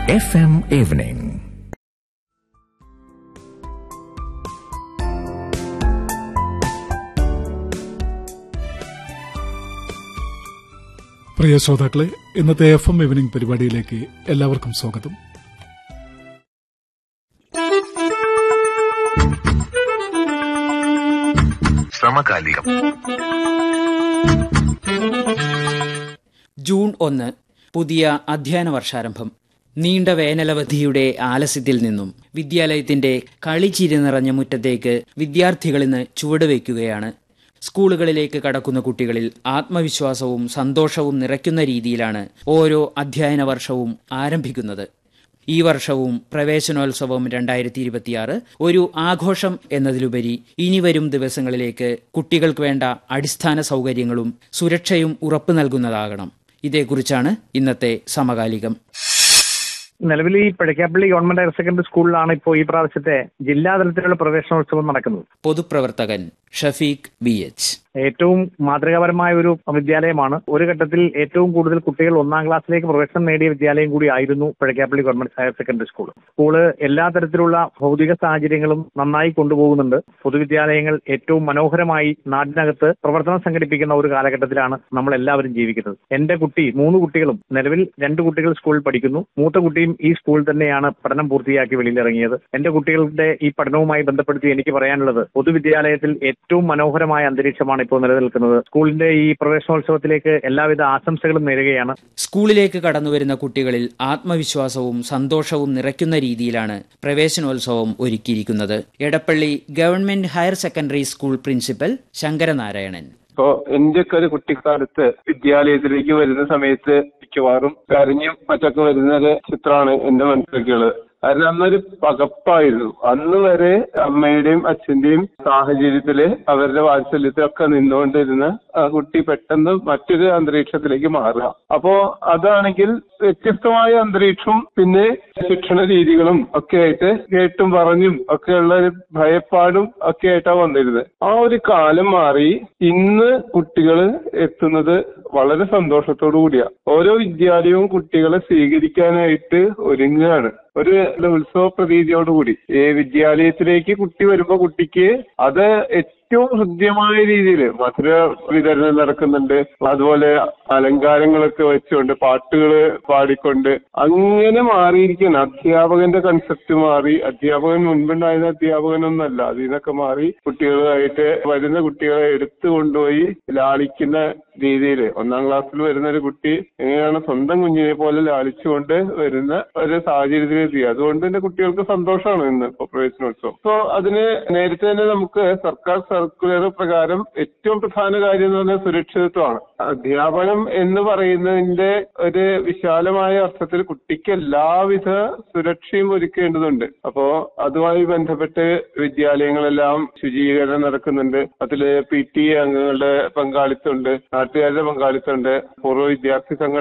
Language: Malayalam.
FM Evening. പ്രിയ ശ്രോതാക്കളെ ഇന്നത്തെ എഫ് എം ഈവനിംഗ് പരിപാടിയിലേക്ക് എല്ലാവർക്കും സ്വാഗതം സമകാലികം ജൂൺ ഒന്ന് പുതിയ അധ്യയന വർഷാരംഭം നീണ്ട വേനലവധിയുടെ ആലസ്യത്തിൽ നിന്നും വിദ്യാലയത്തിന്റെ കളിച്ചിരി നിറഞ്ഞ മുറ്റത്തേക്ക് വിദ്യാർത്ഥികൾ ഇന്ന് ചുവടുവെക്കുകയാണ് സ്കൂളുകളിലേക്ക് കടക്കുന്ന കുട്ടികളിൽ ആത്മവിശ്വാസവും സന്തോഷവും നിറയ്ക്കുന്ന രീതിയിലാണ് ഓരോ അധ്യയന വർഷവും ആരംഭിക്കുന്നത് ഈ വർഷവും പ്രവേശനോത്സവം രണ്ടായിരത്തി ഇരുപത്തിയാറ് ഒരു ആഘോഷം എന്നതിലുപരി ഇനി വരും ദിവസങ്ങളിലേക്ക് കുട്ടികൾക്ക് വേണ്ട അടിസ്ഥാന സൗകര്യങ്ങളും സുരക്ഷയും ഉറപ്പു നൽകുന്നതാകണം ഇതേക്കുറിച്ചാണ് ഇന്നത്തെ സമകാലികം നിലവിൽ ഈ പഴക്കാപ്പള്ളി ഗവൺമെന്റ് ഹയർ സെക്കൻഡറി സ്കൂളിലാണ് ഇപ്പോൾ ഈ പ്രാവശ്യത്തെ ജില്ലാതലത്തിലുള്ള പ്രവേശനോത്സവം നടക്കുന്നത് പൊതുപ്രവർത്തകൻ ഷഫീഖ് ബി എച്ച് ഏറ്റവും മാതൃകാപരമായ ഒരു വിദ്യാലയമാണ് ഒരു ഘട്ടത്തിൽ ഏറ്റവും കൂടുതൽ കുട്ടികൾ ഒന്നാം ക്ലാസ്സിലേക്ക് പ്രവേശനം നേടിയ വിദ്യാലയം കൂടി ആയിരുന്നു Pazhakkappally government higher secondary school school എല്ലാ തരത്തിലുള്ള ഭൗതിക സാഹചര്യങ്ങളും നന്നായി കൊണ്ടുപോകുന്നുണ്ട് പൊതുവിദ്യാലയങ്ങൾ ഏറ്റവും മനോഹരമായി നാടിനകത്ത് പ്രവർത്തനം സംഘടിപ്പിക്കുന്ന ഒരു കാലഘട്ടത്തിലാണ് നമ്മൾ എല്ലാവരും ജീവിക്കുന്നത് എന്റെ കുട്ടി മൂന്ന് കുട്ടികളും നിലവിൽ രണ്ട് കുട്ടികൾ സ്കൂളിൽ പഠിക്കുന്നു മൂത്ത കുട്ടിയും ഈ സ്കൂളിൽ തന്നെയാണ് പഠനം പൂർത്തിയാക്കി വെളിയിലിറങ്ങിയത് എന്റെ കുട്ടികളുടെ ഈ പഠനവുമായി ബന്ധപ്പെടുത്തി എനിക്ക് പറയാനുള്ളത് പൊതുവിദ്യാലയത്തിൽ ഏറ്റവും മനോഹരമായ അന്തരീക്ഷമാണ് ഇപ്പോൾ നിലനിൽക്കുന്നത് സ്കൂളിന്റെ ഈ പ്രവേശനോത്സവത്തിലേക്ക് എല്ലാവിധ ആശംസകളും നേരുകയാണ് സ്കൂളിലേക്ക് കടന്നുവരുന്ന കുട്ടികളിൽ ആത്മവിശ്വാസവും സന്തോഷവും നിറയ്ക്കുന്ന രീതിയിലാണ് പ്രവേശനോത്സവം ഒരുക്കിയിരിക്കുന്നത് Edappally government higher secondary school principal Sankaranarayanan ഇപ്പോ എന്റെയൊക്കെ ഒരു കുട്ടിക്കാലത്ത് വിദ്യാലയത്തിലേക്ക് വരുന്ന സമയത്ത് മിക്കവാറും കരഞ്ഞും മറ്റൊക്കെ വരുന്ന ഒരു ചിത്രമാണ് എന്റെ മനസ്സിലേക്കുള്ളത് കാരണം അന്നൊരു പകപ്പായിരുന്നു അന്ന് വരെ അമ്മയുടെയും അച്ഛന്റെയും സാഹചര്യത്തില് അവരുടെ വാത്സല്യത്തിലൊക്കെ നിന്നുകൊണ്ടിരുന്ന ആ കുട്ടി പെട്ടെന്ന് മറ്റൊരു അന്തരീക്ഷത്തിലേക്ക് മാറുക അപ്പോ അതാണെങ്കിൽ വ്യത്യസ്തമായ അന്തരീക്ഷവും പിന്നെ ശിക്ഷണ രീതികളും ഒക്കെ ആയിട്ട് കേട്ടും പറഞ്ഞും ഒക്കെയുള്ള ഒരു ഭയപ്പാടും ഒക്കെ ആയിട്ടാണ് വന്നിരുന്നത് ആ ഒരു കാലം മാറി ഇന്ന് കുട്ടികൾ എത്തുന്നത് വളരെ സന്തോഷത്തോടു കൂടിയാ ഓരോ വിദ്യാലയവും കുട്ടികളെ സ്വീകരിക്കാനായിട്ട് ഒരുങ്ങുകയാണ് ഒരു ഉത്സവ പ്രതീതിയോടുകൂടി ഈ വിദ്യാലയത്തിലേക്ക് കുട്ടി വരുമ്പോ കുട്ടിക്ക് അത് ഏറ്റവും ഹൃദ്യമായ രീതിയിൽ മധുര വിതരണം നടക്കുന്നുണ്ട് അതുപോലെ അലങ്കാരങ്ങളൊക്കെ വെച്ചുകൊണ്ട് പാട്ടുകൾ പാടിക്കൊണ്ട് അങ്ങനെ മാറിയിരിക്കുകയാണ് അധ്യാപകന്റെ കൺസെപ്റ്റ് മാറി അധ്യാപകൻ മുൻപുണ്ടായിരുന്ന അധ്യാപകനൊന്നല്ല അതിൽ നിന്നൊക്കെ മാറി കുട്ടികളുമായിട്ട് വരുന്ന കുട്ടികളെ എടുത്തു കൊണ്ടുപോയി ലാളിക്കുന്ന രീതിയിൽ ഒന്നാം ക്ലാസ്സിൽ വരുന്ന ഒരു കുട്ടി എങ്ങനെയാണ് സ്വന്തം കുഞ്ഞിനെ പോലെ ലാളിച്ചുകൊണ്ട് വരുന്ന ഒരു സാഹചര്യത്തിലെത്തി അതുകൊണ്ട് തന്നെ കുട്ടികൾക്ക് സന്തോഷമാണ് ഇന്ന് ഇപ്പൊ പ്രവേശനോത്സവം സോ അതിന് നേരത്തെ തന്നെ നമുക്ക് സർക്കാർ സർക്കുലർ പ്രകാരം ഏറ്റവും പ്രധാന കാര്യം എന്ന് പറഞ്ഞാൽ സുരക്ഷിതത്വമാണ് അധ്യാപനം എന്ന് പറയുന്നതിന്റെ ഒരു വിശാലമായ അർത്ഥത്തിൽ കുട്ടിക്ക് എല്ലാവിധ സുരക്ഷയും ഒരുക്കേണ്ടതുണ്ട് അപ്പോ അതുമായി ബന്ധപ്പെട്ട് വിദ്യാലയങ്ങളെല്ലാം ശുചീകരണം നടക്കുന്നുണ്ട് അതില് പി ടി എ അംഗങ്ങളുടെ പങ്കാളിത്തമുണ്ട് നാട്ടുകാരുടെ പങ്കാളിത്തമുണ്ട് പൂർവ്വ വിദ്യാർത്ഥി സംഘടന